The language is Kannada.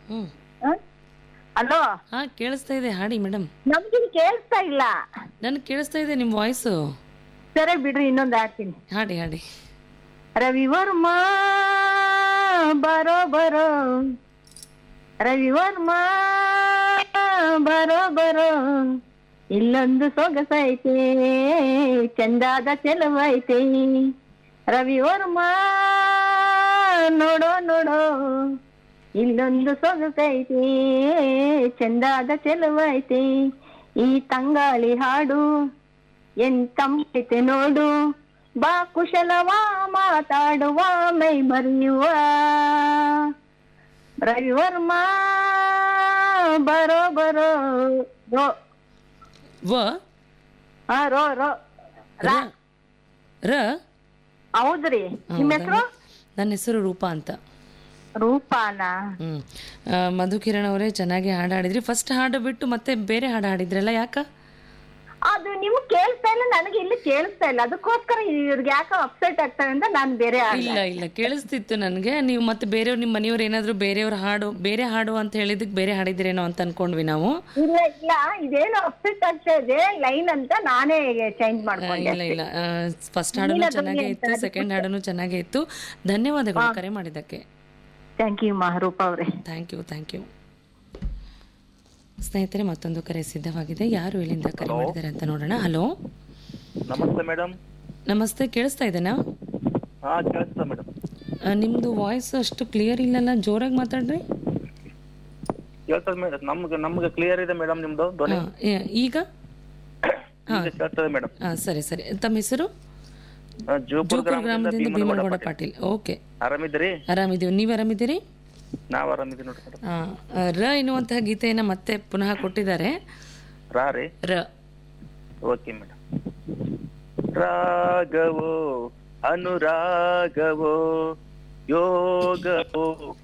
ಹ್ಮ್ ಅಲೋ ಹಾ ಕೇಳಿಸ್ತಾ ಇದೆ ಹಾಡಿ ಮೇಡಮ್ ನಮ್ಗಿನ್ ಕೇಳಿಸ್ತಾ ಇಲ್ಲ ನನಗೆ ಕೇಳಿಸ್ತಾ ಇದೆ ನಿಮ್ಮ ವಾಯ್ಸು ಸರಿ ಬಿಡ್ರಿ ಇನ್ನೊಂದು ಆಡ್ತೀನಿ ಹಾಡಿ ಹಾಡಿ ರವಿವರ್ಮ ಬರೋ ಬರೋ ರವಿವರ್ಮ ಬರೋ ಬರೋ ಇಲ್ಲೊಂದು ಸೊಗಸೈತೆ ಚಂದಾದ ಚೆಲುವೈತೆ ರವಿವರ್ಮ ನೋಡೋ ನೋಡೋ ಇಲ್ಲೊಂದು ಸೊಗಸೈತೆ ಚಂದಾದ ಚೆಲುವೈತೆ ಈ ತಂಗಾಳಿ ಹಾಡು ಎಂತಂಬೈತೆ ನೋಡು ಬಾ ಕುಶಲವ ಮಾತಾಡುವ ಮೈ ಮರೆಯುವ ರವಿವರ್ಮ ಬರೋ ಬರೋ ರೋ ವ ಹಾ ರೋ ರೋ ರ ರ ಹೌದ್ರಿ ನಿಮ್ಮ ಹೆಸರು ನನ್ನ ಹೆಸರು ರೂಪಾ ಅಂತ ರೂಪಾನ ಹ್ಮ್ ಆ, ಮಧು ಕಿರಣ್ ಅವರೇ ಚೆನ್ನಾಗಿ ಹಾಡು ಹಾಡಿದ್ರಿ ಫಸ್ಟ್ ಹಾಡು ಬಿಟ್ಟು ಮತ್ತೆ ಬೇರೆ ಹಾಡು ಹಾಡಿದ್ರಲ್ಲ ಯಾಕ ಅದು ನಿಮ್ಗೆ ಕೇಳಿಸ್ತಾ ಇಲ್ಲ ನನಗೆ ಇಲ್ಲಿ ಕೇಳಿಸ್ತಾ ಇಲ್ಲ ಅದಕ್ಕೋಸ್ಕರ ಇವ್ರಿಗೆ ಯಾಕೋ ಅಪ್ಸೆಟ್ ಆಗ್ತಾರೆ ಅಂತ ನಾನು ಬೇರೆ ಆಡ್ದೆ. ಇಲ್ಲ ಇಲ್ಲ ಕೇಳಿಸ್ತಿತ್ತು ನನಗೆ ನೀವು ಮತ್ತೆ ಬೇರೆಯವ್ರು ನಿಮ್ಮ ಮನೆಯವ್ರು ಏನಾದರೂ ಬೇರೆಯವ್ರ ಹಾಡು ಬೇರೆ ಹಾಡು ಅಂತ ಹೇಳಿದಕ್ಕೆ ಬೇರೆ ಹಾಡಿದ್ರೇನೋ ಅಂತ ಅನ್ಕೊಂಡ್ವಿ ನಾವು ಇಲ್ಲ ಇಲ್ಲ ಇದೇನು ಅಪ್ಸೆಟ್ ಆಗ್ತಾ ಇದೆ ಲೈನ್ ಅಂತ ನಾನೇ ಚೇಂಜ್ ಆ, ಮಾಡ್ಕೊಂಡೆ ಇಲ್ಲ ಇಲ್ಲ ಫಸ್ಟ್ ಹಾಡನ್ನು ಚೆನ್ನಾಗೇ ಇತ್ತು ಸೆಕೆಂಡ್ ಹಾಡನ್ನು ಚೆನ್ನಾಗೇ ಇತ್ತು ಧನ್ಯವಾದಗಳು ಕರೆ ಮಾಡಿದ್ದಕ್ಕೆ ಥ್ಯಾಂಕ್ ಯು ಮಹಾರೂಪ ಅವ್ರೆ ಥ್ಯಾಂಕ್ ಯು ಥ್ಯಾಂಕ್ ಯು ಸ್ನೇಹಿತರೆ ಮತ್ತೊಂದು ಕರೆ ಸಿದ್ಧವಾಗಿದೆ ಯಾರು ಇಲ್ಲಿಂದ ಕರೆ ಮಾಡಿದ್ದಾರೆ ಅಂತ ನೋಡೋಣ ಹಲೋ ನಮಸ್ತೆ ಮೇಡಮ್ ನಮಸ್ತೆ ಕೇಳಿಸ್ತಾ ಇದೆನಾ ಹಾ ಕೇಳಿಸ್ತಾ ಮೇಡಮ್ ಆ, ನಿಮ್ದು ವಾಯ್ಸ್ ಅಷ್ಟು ಕ್ಲಿಯರ್ ಇಲ್ಲಲ್ಲ ಜೋರಾಗಿ ಮಾತಾಡ್ರಿ ಕೇಳ್ತದೆ ಮೇಡಮ್ ನಮ್ಗೆ ನಮ್ಗೆ ಕ್ಲಿಯರ್ ಇದೆ ಮೇಡಮ್ ನಿಮ್ದು ಧ್ವನಿ ಆ, ಏ- ಈಗ ಈಗ ಕೇಳ್ತದೆ ಮೇಡಮ್ ಆ, ಸರಿ ಸರಿ ತಮ್ಮ ಹೆಸರು ಜೋಪುರ ಜೋಕೂರ್ ಗ್ರಾಮದಿಂದ ಭೀಮನಗೌಡ ಭೀಮನಗೌಡ ಪಾಟೀಲ್. ಪಾಟೀಲ್ ಓಕೆ ಆರಾಮಿದ್ದೀರಿ ಆರಾಮಿದ್ದೀವಿ ನೀವು ಆರಾಮಿದ್ದೀರಿ ನಾವ್ ಆರಾಮಿದ್ದೀವಿ ನೋಡ್ರಿ ಮೇಡಮ್ ಆ, ಆ, ರ ಎನ್ನುವಂತಹ ಗೀತೆಯನ್ನು ಮತ್ತೆ ಪುನಃ ಕೊಟ್ಟಿದ್ದಾರೆ ರಾ ರೀ ರ ಓಕೆ ಮೇಡಮ್ ರಾಗವೋ ಅನುರಾಗವೋ ಯೋಗವೋ